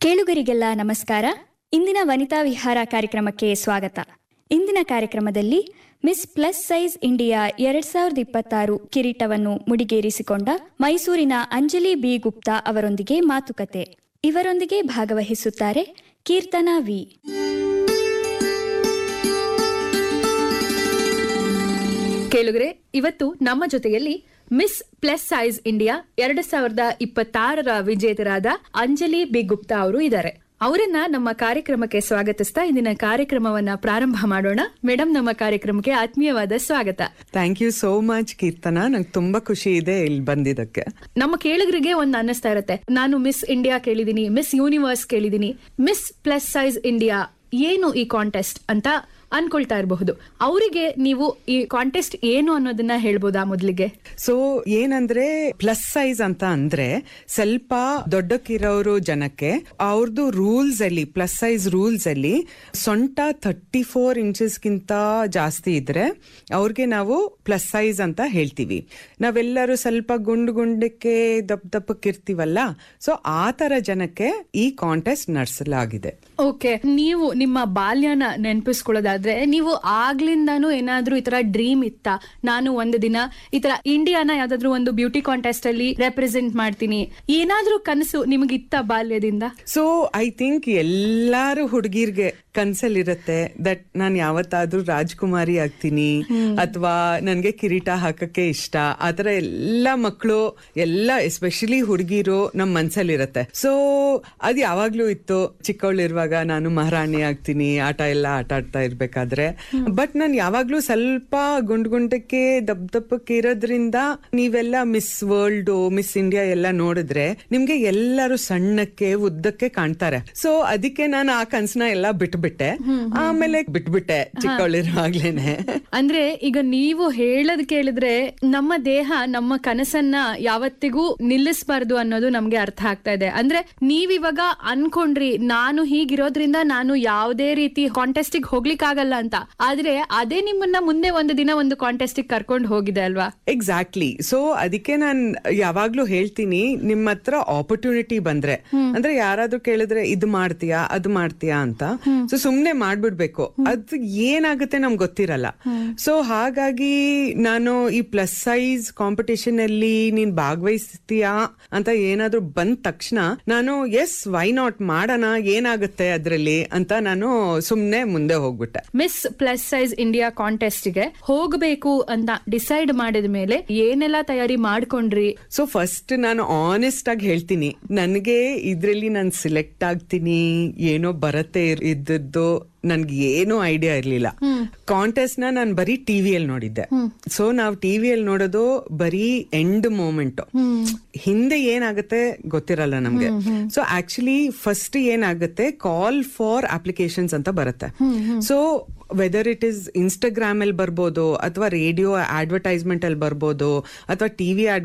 ಕೇಳುಗರಿಗೆಲ್ಲ ನಮಸ್ಕಾರ ಇಂದಿನ ವನಿತಾ ವಿಹಾರ ಕಾರ್ಯಕ್ರಮಕ್ಕೆ ಸ್ವಾಗತ ಇಂದಿನ ಕಾರ್ಯಕ್ರಮದಲ್ಲಿ ಮಿಸ್ ಪ್ಲಸ್ ಸೈಜ್ ಇಂಡಿಯಾ ಎರಡ್ ಸಾವಿರದ ಇಪ್ಪತ್ತಾರು ಕಿರೀಟವನ್ನು ಮುಡಿಗೇರಿಸಿಕೊಂಡ ಮೈಸೂರಿನ ಅಂಜಲಿ ಬಿ ಗುಪ್ತಾ ಅವರೊಂದಿಗೆ ಮಾತುಕತೆ ಇವರೊಂದಿಗೆ ಭಾಗವಹಿಸುತ್ತಾರೆ ಕೀರ್ತನಾ ವಿ ಕೇಳುಗರೆ ಇವತ್ತು ನಮ್ಮ ಜೊತೆಯಲ್ಲಿ ಮಿಸ್ ಪ್ಲಸ್ ಸೈಜ್ ಇಂಡಿಯಾ ಎರಡ್ ಸಾವಿರದ ಇಪ್ಪತ್ತಾರರ ವಿಜೇತರಾದ ಅಂಜಲಿ ಬಿ ಗುಪ್ತಾ ಅವರು ಇದ್ದಾರೆ ಅವರನ್ನ ನಮ್ಮ ಕಾರ್ಯಕ್ರಮಕ್ಕೆ ಸ್ವಾಗತಿಸ್ತಾ ಇಂದಿನ ಕಾರ್ಯಕ್ರಮವನ್ನ ಪ್ರಾರಂಭ ಮಾಡೋಣ ಮೇಡಮ್ ನಮ್ಮ ಕಾರ್ಯಕ್ರಮಕ್ಕೆ ಆತ್ಮೀಯವಾದ ಸ್ವಾಗತ thank you so much Keerthana ನಂಗೆ ತುಂಬಾ ಖುಷಿ ಇದೆ ಇಲ್ಲಿ ಬಂದಿದ್ದಕ್ಕೆ ನಮ್ಮ ಕೇಳುಗರಿಗೆ ಒಂದು ಅನ್ನಿಸ್ತಾ ಇರುತ್ತೆ ನಾನು ಮಿಸ್ ಇಂಡಿಯಾ ಕೇಳಿದೀನಿ ಮಿಸ್ ಯೂನಿವರ್ಸ್ ಕೇಳಿದೀನಿ ಮಿಸ್ ಪ್ಲಸ್ ಸೈಜ್ ಇಂಡಿಯಾ ಏನು ಈ ಕಾಂಟೆಸ್ಟ್ ಅಂತ ಅನ್ಕೊಳ್ತಾ ಇರಬಹುದು ಅವರಿಗೆ ನೀವು ಈ ಕಾಂಟೆಸ್ಟ್ ಏನು ಅನ್ನೋದನ್ನ ಹೇಳ್ಬೋದಾ ಮೊದಲಿಗೆ ಸೊ ಏನಂದ್ರೆ ಪ್ಲಸ್ ಸೈಜ್ ಅಂತ ಅಂದ್ರೆ ಸ್ವಲ್ಪ ದೊಡ್ಡಕ್ಕಿರೋರು ಜನಕ್ಕೆ ಅವ್ರದ್ದು ರೂಲ್ಸ್ ಅಲ್ಲಿ ಪ್ಲಸ್ ಸೈಜ್ ರೂಲ್ಸ್ ಅಲ್ಲಿ ಸೊಂಟ ಥರ್ಟಿ ಫೋರ್ ಇಂಚಸ್ಗಿಂತ ಜಾಸ್ತಿ ಇದ್ರೆ ಅವ್ರಿಗೆ ನಾವು ಪ್ಲಸ್ ಸೈಜ್ ಅಂತ ಹೇಳ್ತೀವಿ ನಾವೆಲ್ಲರೂ ಸ್ವಲ್ಪ ಗುಂಡು ಗುಂಡಕ್ಕೆ ದಪ್ಪ ದಪ್ಪಕ್ಕಿರ್ತೀವಲ್ಲ ಸೊ ಆ ತರ ಜನಕ್ಕೆ ಈ ಕಾಂಟೆಸ್ಟ್ ನಡೆಸಲಾಗಿದೆ ಓಕೆ ನೀವು ನಿಮ್ಮ ಬಾಲ್ಯನ ನೆನಪಿಸ್ಕೊಳ್ಳೋದಾದ್ರೆ ನೀವು ಆಗ್ಲಿಂದಾನು ಏನಾದ್ರೂ ಈ ತರ ಡ್ರೀಮ್ ಇತ್ತ ನಾನು ಒಂದು ದಿನ ಈ ತರ ಇಂಡಿಯಾನ ಯಾವ್ದಾದ್ರು ಒಂದು ಬ್ಯೂಟಿ ಕಾಂಟೆಸ್ಟ್ ಅಲ್ಲಿ ರೆಪ್ರೆಸೆಂಟ್ ಮಾಡ್ತೀನಿ ಏನಾದ್ರೂ ಕನಸು ನಿಮಗಿತ್ತ ಬಾಲ್ಯದಿಂದ ಸೊ ಐ ಥಿಂಕ್ ಎಲ್ಲಾರು ಹುಡುಗಿರ್ಗೆ ಕನ್ಸಲ್ಲಿರತ್ತೆ ದಟ್ ನಾನ್ ಯಾವತ್ತಾದ್ರೂ ರಾಜ್ಕುಮಾರಿ ಆಗ್ತೀನಿ ಅಥವಾ ನನ್ಗೆ ಕಿರೀಟ ಹಾಕಕ್ಕೆ ಇಷ್ಟ ಆತರ ಎಲ್ಲ ಮಕ್ಕಳು ಎಲ್ಲ ಎಸ್ಪೆಷಲಿ ಹುಡುಗಿರು ನಮ್ ಮನ್ಸಲ್ಲಿರತ್ತೆ ಸೊ ಅದ್ ಯಾವಾಗ್ಲೂ ಇತ್ತು ಚಿಕ್ಕವಳಿರುವಾಗ ನಾನು ಮಹಾರಾಣಿ ಆಗ್ತೀನಿ ಆಟ ಎಲ್ಲ ಆಟ ಆಡ್ತಾ ಇರ್ಬೇಕಾದ್ರೆ ಬಟ್ ನಾನ್ ಯಾವಾಗ್ಲೂ ಸ್ವಲ್ಪ ಗುಂಡ್ ಗುಂಡಕ್ಕೆ ದಪ್ಪ ದಪ್ಪಕ್ಕೆ ಇರೋದ್ರಿಂದ ನೀವೆಲ್ಲ ಮಿಸ್ ವರ್ಲ್ಡ್ ಮಿಸ್ ಇಂಡಿಯಾ ಎಲ್ಲ ನೋಡಿದ್ರೆ ನಿಮ್ಗೆ ಎಲ್ಲರೂ ಸಣ್ಣಕ್ಕೆ ಉದ್ದಕ್ಕೆ ಕಾಣ್ತಾರೆ ಸೊ ಅದಕ್ಕೆ ನಾನು ಆ ಕನ್ಸನ ಎಲ್ಲ ಬಿಟ್ಬಿಟ್ಟೆ ಆಮೇಲೆ ಬಿಟ್ಬಿಟ್ಟೆ ಚಿಕ್ಕವಳಿರುವಾಗ್ಲೇನೆ ಅಂದ್ರೆ ಈಗ ನೀವು ಹೇಳದ್ ಕೇಳಿದ್ರೆ ನಮ್ಮ ದೇಹ ನಮ್ಮ ಕನಸನ್ನ ಯಾವತ್ತಿಗೂ ನಿಲ್ಲಿಸಬಾರ್ದು ಅನ್ನೋದು ನಮ್ಗೆ ಅರ್ಥ ಆಗ್ತಾ ಇದೆ ಅಂದ್ರೆ ನೀವಿವಾಗ ಅನ್ಕೊಂಡ್ರಿ ನಾನು ಹೀಗಿರೋದ್ರಿಂದ ನಾನು ಯಾವುದೇ ರೀತಿ ಕಾಂಟೆಸ್ಟಿಗೆ ಹೋಗ್ಲಿಕ್ಕಾಗಲ್ಲ ಅಂತ ಆದ್ರೆ ಅದೇ ನಿಮ್ಮನ್ನ ಮುಂದೆ ಒಂದು ದಿನ ಒಂದು ಕಾಂಟೆಸ್ಟಿಗೆ ಕರ್ಕೊಂಡು ಹೋಗಿದೆ ಅಲ್ವಾ ಎಕ್ಸಾಕ್ಟ್ಲಿ ಸೊ ಅದಕ್ಕೆ ನಾನ್ ಯಾವಾಗ್ಲೂ ಹೇಳ್ತೀನಿ ನಿಮ್ಮ ಹತ್ರ ಆಪರ್ಚುನಿಟಿ ಬಂದ್ರೆ ಅಂದ್ರೆ ಯಾರಾದ್ರೂ ಕೇಳಿದ್ರೆ ಇದು ಮಾಡ್ತೀಯಾ ಅದು ಮಾಡ್ತೀಯಾ ಅಂತ ಸೊ ಸುಮ್ನೆ ಮಾಡ್ಬಿಡ್ಬೇಕು ಅದು ಏನಾಗುತ್ತೆ ನಮ್ಗೆ ಗೊತ್ತಿರಲ್ಲ ಸೊ ಹಾಗಾಗಿ ನಾನು ಈ ಪ್ಲಸ್ ಸೈಜ್ ಕಾಂಪಿಟೇಷನ್ ಅಲ್ಲಿ ನೀನ್ ಭಾಗವಹಿಸ್ತೀಯಾ ಅಂತ ಏನಾದ್ರೂ ಬಂದ ತಕ್ಷಣ ನಾನು ಎಸ್ ವೈ ನಾಟ್ ಮಾಡೋಣ ಏನಾಗುತ್ತೆ ಅದ್ರಲ್ಲಿ ಅಂತ ನಾನು ಸುಮ್ನೆ ಮುಂದೆ ಹೋಗ್ಬಿಟ್ಟೆ ಮಿಸ್ ಪ್ಲಸ್ ಸೈಜ್ ಇಂಡಿಯಾ ಕಾಂಟೆಸ್ಟ್ಗೆ ಹೋಗಬೇಕು ಅಂತ ಡಿಸೈಡ್ ಮಾಡಿದ ಮೇಲೆ ಏನೆಲ್ಲ ತಯಾರಿ ಮಾಡ್ಕೊಂಡ್ರಿ ಸೊ ಫಸ್ಟ್ ನಾನು ಆನೆಸ್ಟ್ ಆಗಿ ಹೇಳ್ತೀನಿ ನನಗೆ ಇದ್ರಲ್ಲಿ ನಾನು ಸಿಲೆಕ್ಟ್ ಆಗ್ತೀನಿ ಏನೋ ಬರತ್ತೆ ಇರ್- ಇದ್ದದ್ದು ನನ್ಗೆ ಏನೂ ಐಡಿಯಾ ಇರ್ಲಿಲ್ಲ ಕಾಂಟೆಸ್ಟ್ ನ ನಾನು ಬರೀ ಟಿವಿಯಲ್ಲಿ ನೋಡಿದ್ದೆ ಸೊ ನಾವು ಟಿವಿಯಲ್ಲಿ ನೋಡೋದು ಬರೀ ಎಂಡ್ ಮೂಮೆಂಟ್ ಹಿಂದೆ ಏನಾಗುತ್ತೆ ಗೊತ್ತಿರಲ್ಲ ನಮ್ಗೆ ಸೊ ಆಕ್ಚುಲಿ ಫಸ್ಟ್ ಏನಾಗುತ್ತೆ ಕಾಲ್ ಫಾರ್ ಅಪ್ಲಿಕೇಶನ್ಸ್ ಅಂತ ಬರುತ್ತೆ so whether it is Instagram ಅಲ್ಲಿ ಬರ್ಬೋದು ಅಥವಾ ರೇಡಿಯೋ ಅಡ್ವರ್ಟೈಸ್ಮೆಂಟ್ ಅಲ್ಲಿ ಬರ್ಬೋದು ಅಥವಾ ಟಿವಿ